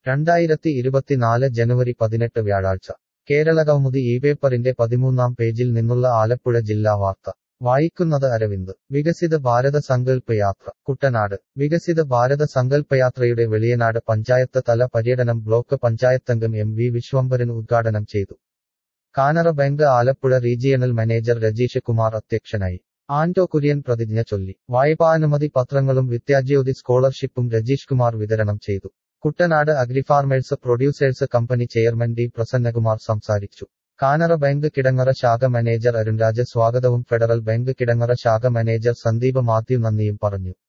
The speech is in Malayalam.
രണ്ടായിരത്തി ഇരുപത്തിനാല് ജനുവരി പതിനെട്ട് വ്യാഴാഴ്ച കേരള കൗമുദി ഈ പേപ്പറിന്റെ പതിമൂന്നാം പേജിൽ നിന്നുള്ള ആലപ്പുഴ ജില്ലാ വാർത്ത വായിക്കുന്നത് അരവിന്ദ് വികസിത ഭാരത സങ്കല്പ യാത്ര കുട്ടനാട് വികസിത ഭാരത സങ്കല്പയാത്രയുടെ വെളിയനാട് പഞ്ചായത്ത് തല പര്യടനം ബ്ലോക്ക് പഞ്ചായത്തംഗം എം വി വിശ്വംഭരൻ ഉദ്ഘാടനം ചെയ്തു Canara bank Alappuzha regional manager Rajeesh Kumar അധ്യക്ഷനായി ആന്റോ കുര്യൻ പ്രതിജ്ഞ ചൊല്ലി വായ്പാനുമതി പത്രങ്ങളും വിദ്യാജ്യോതി സ്കോളർഷിപ്പും രജീഷ് കുമാർ വിതരണം ചെയ്തു Kuttanad agri farmers producers company chairman D Prasannakumar സംസാരിച്ചു കാനറ ബാങ്ക് കിടങ്ങറ ശാഖ മാനേജർ അരുൺരാജ് സ്വാഗതവും ഫെഡറൽ ബാങ്ക് കിടങ്ങറ ശാഖ മാനേജർ സന്ദീപ് മാത്യു നന്ദിയും പറഞ്ഞു